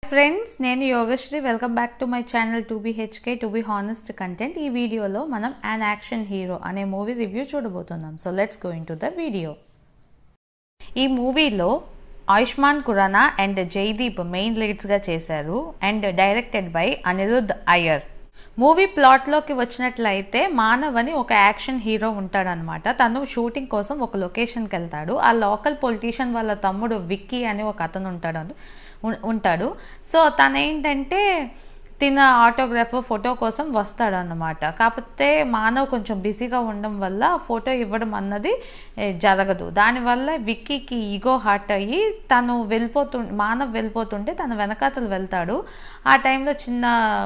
friends నేను Yogashri welcome back to my channel two B HK to be honest content ఈ వీడియోలో మనం an action hero movie review రివ్యూ చూడబోతున్నాం so let's go into the video ఈ మూవీలో Ayushmann Khurrana and Jaideep main లీడ్స్గా చేశారు and directed by Anirudh Iyer movie ప్లాట్లోకి వచ్చినట్లయితే మానవ్ అని ఒక యాక్షన్ హీరో ఉంటాడనమాట తను షూటింగ్ కోసం ఒక లొకేషన్కి వెళ్తాడు ఆ లోకల్ పొలిటీషియన్ వాళ్ళ తమ్ముడు విక్కీ అని ఒక అతను ఉంటాడు ఉం- ఉంటాడు సో తను ఏంటంటే తిన ఆటోగ్రాఫ్ ఫోటో కోసం వస్తాడు అన్నమాట కాకపోతే మానవ్ కొంచెం బిజీగా ఉండడం వల్ల ఫోటో ఇవ్వడం అన్నది ఏ, జరగదు దానివల్ల విక్కీకి ఈగో హార్ట్ అయ్యి తను వెళ్ళిపోతు మానవ్ వెళ్ళిపోతుంటే తన వెనకాతలు వెళ్తాడు ఆ టైంలో చిన్న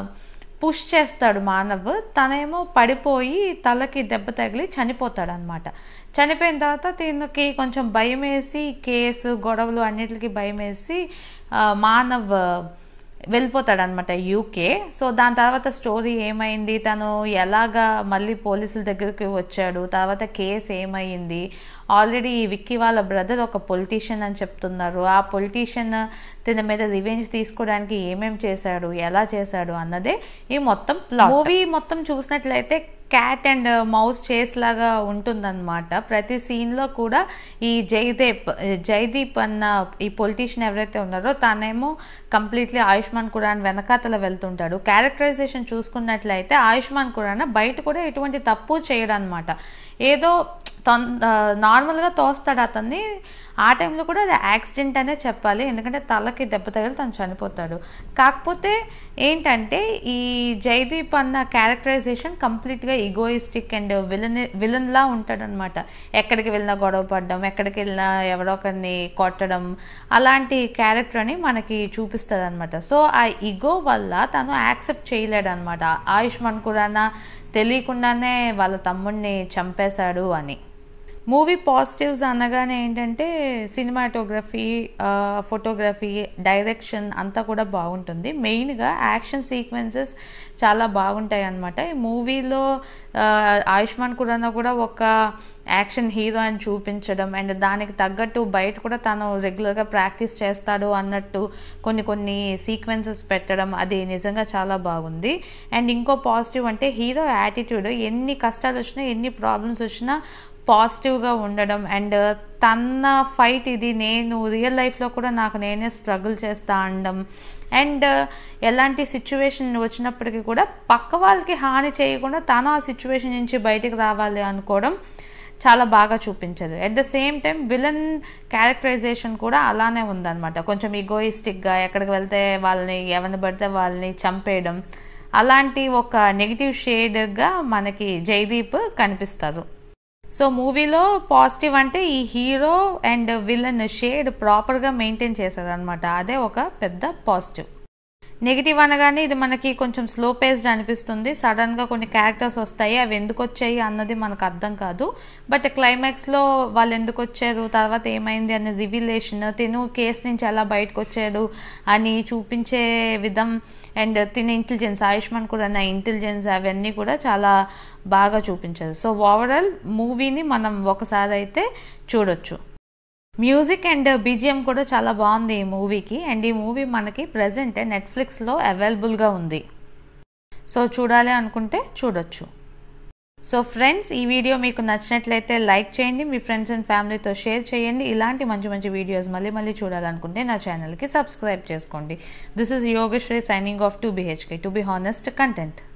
పుష్ చేస్తాడు మానవ్ తనేమో పడిపోయి తలకి దెబ్బ తగిలి చనిపోతాడు అనమాట చనిపోయిన తర్వాత దీనికి కొంచెం భయం వేసి కేసు గొడవలు అన్నిటికీ భయం వేసి ఆ, మానవ్ వెళ్ళిపోతాడు అనమాట యూకే సో దాని తర్వాత స్టోరీ ఏమైంది తను ఎలాగా మళ్ళీ పోలీసుల దగ్గరికి వచ్చాడు తర్వాత కేసు ఏమైంది ఆల్రెడీ విక్కీ వాళ్ళ బ్రదర్ ఒక పొలిటీషియన్ అని చెప్తున్నారు ఆ పొలిటీషియన్ తన మీద రివెంజ్ తీసుకోవడానికి ఏమేం చేశాడు ఎలా చేశాడు అన్నదే ఈ మొత్తం మూవీ మొత్తం చూసినట్లయితే క్యాట్ అండ్ మౌస్ చేస్ లాగా ఉంటుందన్నమాట ప్రతి సీన్లో కూడా ఈ జయదేప్ జయదీప్ అన్న ఈ పొలిటీషియన్ ఎవరైతే ఉన్నారో తనేమో కంప్లీట్లీ ఆయుష్మాన్ ఖురాన్ వెనకాతల వెళ్తుంటాడు క్యారెక్టరైజేషన్ చూసుకున్నట్లయితే ఆయుష్మాన్ ఖురాన్ బయట కూడా ఎటువంటి తప్పు చేయడు అనమాట ఏదో తొన్ నార్మల్గా తోస్తాడు అతన్ని ఆ టైంలో కూడా అది యాక్సిడెంట్ అనే చెప్పాలి ఎందుకంటే తలకి దెబ్బ తగిలి తను చనిపోతాడు కాకపోతే ఏంటంటే ఈ జైదీప్ అన్న క్యారెక్టరైజేషన్ కంప్లీట్గా ఈగోయిస్టిక్ అండ్ విలన్ విలన్లా ఉంటాడనమాట ఎక్కడికి వెళ్ళినా గొడవ పడడం ఎక్కడికి వెళ్ళినా ఎవరో ఒకరిని కొట్టడం అలాంటి క్యారెక్టర్ అని మనకి చూపిస్తుంది అనమాట సో ఆ ఈగో వల్ల తను యాక్సెప్ట్ చేయలేడు అనమాట ఆయుష్మాన్ ఖురానా తెలియకుండానే వాళ్ళ తమ్ముడిని చంపేశాడు అని మూవీ పాజిటివ్స్ అనగానే ఏంటంటే సినిమాటోగ్రఫీ ఫోటోగ్రఫీ డైరెక్షన్ అంతా కూడా బాగుంటుంది మెయిన్గా యాక్షన్ సీక్వెన్సెస్ చాలా బాగుంటాయి అన్నమాట ఈ మూవీలో ఆయుష్మాన్ ఖురానా కూడా ఒక యాక్షన్ హీరో అని చూపించడం అండ్ దానికి తగ్గట్టు బయట కూడా తను రెగ్యులర్గా ప్రాక్టీస్ చేస్తాడు అన్నట్టు కొన్ని కొన్ని సీక్వెన్సెస్ పెట్టడం అది నిజంగా చాలా బాగుంది అండ్ ఇంకో పాజిటివ్ అంటే హీరో యాటిట్యూడ్ ఎన్ని కష్టాలు వచ్చినా ఎన్ని ప్రాబ్లమ్స్ వచ్చినా పాజిటివ్గా ఉండడం అండ్ తన ఫైట్ ఇది నేను రియల్ లైఫ్లో కూడా నాకు నేనే స్ట్రగుల్ చేస్తా అనడం అండ్ ఎలాంటి సిచ్యువేషన్ వచ్చినప్పటికీ కూడా పక్క వాళ్ళకి హాని చేయకుండా తను ఆ సిచ్యువేషన్ నుంచి బయటికి రావాలి అనుకోవడం చాలా బాగా చూపించారు at the same time villain characterization కూడా అలానే ఉందన్నమాట కొంచెం ఈగోయిస్టిక్గా ఎక్కడికి వెళ్తే వాళ్ళని ఎవరిని పడితే వాళ్ళని చంపేయడం అలాంటి ఒక నెగిటివ్ షేడ్గా మనకి జైదీప్ కనిపిస్తారు సో మూవీలో పాజిటివ్ అంటే ఈ హీరో అండ్ విలన్ షేడ్ ప్రాపర్గా మెయింటైన్ చేశారనమాట అదే ఒక పెద్ద పాజిటివ్ నెగిటివ్ అనగానే ఇది మనకి కొంచెం స్లో పేస్డ్ అనిపిస్తుంది సడన్గా కొన్ని క్యారెక్టర్స్ వస్తాయి అవి ఎందుకు వచ్చాయి అన్నది మనకు అర్థం కాదు బట్ క్లైమాక్స్లో వాళ్ళు ఎందుకు వచ్చారు తర్వాత ఏమైంది అనే రివిలేషన్ తిను కేసు నుంచి ఎలా బయటకు వచ్చాడు అని చూపించే విధం అండ్ తిన ఇంటెలిజెన్స్ ఆయుష్మాన్ కూడా నా ఇంటెలిజెన్స్ అవన్నీ కూడా చాలా బాగా చూపించారు సో ఓవరాల్ మూవీని మనం ఒకసారి అయితే చూడొచ్చు మ్యూజిక్ అండ్ బీజిఎం కూడా చాలా బాగుంది ఈ మూవీకి అండ్ ఈ మూవీ మనకి ప్రజెంట్ నెట్ఫ్లిక్స్లో అవైలబుల్గా ఉంది సో చూడాలి అనుకుంటే చూడొచ్చు సో ఫ్రెండ్స్ ఈ వీడియో మీకు నచ్చినట్లయితే లైక్ చేయండి మీ ఫ్రెండ్స్ అండ్ ఫ్యామిలీతో షేర్ చేయండి ఇలాంటి మంచి మంచి వీడియోస్ మళ్ళీ మళ్ళీ చూడాలనుకుంటే నా ఛానల్కి సబ్స్క్రైబ్ చేసుకోండి this is Yogashri signing off two BHK to be honest content